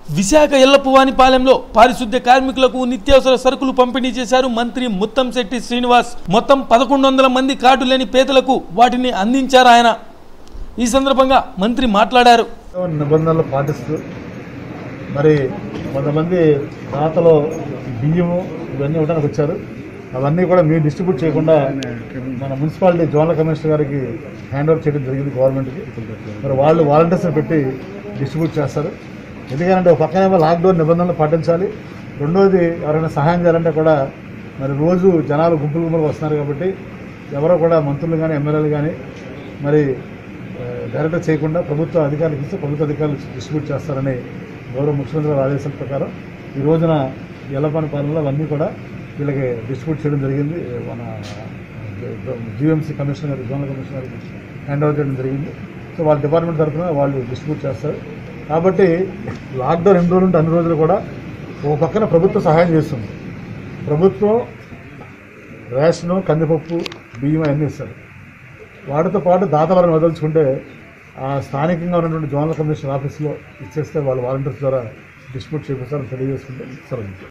విశాఖ ఎల్లపువానిపాలెంలో పారిశుద్ధ్య కార్మికులకు నిత్యావసర సరుకులు పంపిణీ చేశారు మంత్రి ముత్తంశెట్టి శ్రీనివాస్ మొత్తం పదకొండు వందల మంది కార్డు లేని పేదలకు వాటిని అందించారు ఆయన ఈ సందర్భంగా మంత్రి మాట్లాడారు నిబంధనలు పాటిస్తూ మరి కొంతమంది దాతలో బియ్యము ఇవన్నీ ఇవ్వడానికి వచ్చారు అవన్నీ కూడా మీరు డిస్ట్రిబ్యూట్ చేయకుండా మన మున్సిపాలిటీ జోనల్ కమిషనర్ గారికి హ్యాండ్ ఓవర్ చేయడం జరిగింది గవర్నమెంట్కి మరి వాళ్ళు వాలంటీర్స్ని పెట్టి డిస్ట్రిబ్యూట్ చేస్తారు ఎందుకంటే ఒక పక్కనేమో లాక్డౌన్ నిబంధనలు పాటించాలి రెండోది ఎవరైనా సహాయం చేయాలంటే కూడా మరి రోజు జనాలు గుంపులు గుంపులు వస్తున్నారు కాబట్టి ఎవరో కూడా మంత్రులు కానీ ఎమ్మెల్యేలు కానీ మరి డైరెక్ట్ చేయకుండా ప్రభుత్వ అధికారులకు ఇస్తే ప్రభుత్వ అధికారులు డిస్ట్రిబ్యూట్ చేస్తారని గౌరవ ముఖ్యమంత్రి గారి ఆదేశాల ప్రకారం ఈ రోజున ఎల్లపాని పాలనలో అవన్నీ కూడా వీళ్ళకి డిస్ట్రిబ్యూట్ చేయడం జరిగింది మన జీఎంసీ కమిషనర్ గారు జోనల్ కమిషనర్ గారికి హ్యాండ్ ఓవర్ చేయడం జరిగింది సో వాళ్ళ డిపార్ట్మెంట్ తరఫున వాళ్ళు డిస్ట్రిబ్యూట్ చేస్తారు కాబట్టి లాక్డౌన్ ఎన్ని రోజులు ఉంటే అన్ని రోజులు కూడా ఒక పక్కన ప్రభుత్వం సహాయం చేస్తుంది ప్రభుత్వం రేషను కందిపప్పు బియ్యం అన్నీ ఇస్తారు వాటితో పాటు దాతలను వదలుచుకుంటే ఆ స్థానికంగా ఉన్నటువంటి జోనల్ కమిషన్ ఆఫీస్లో ఇచ్చేస్తే వాళ్ళు వాలంటీర్స్ ద్వారా డిస్ట్రిబ్యూట్ చేపిస్తారని తెలియజేసుకుంటే సరే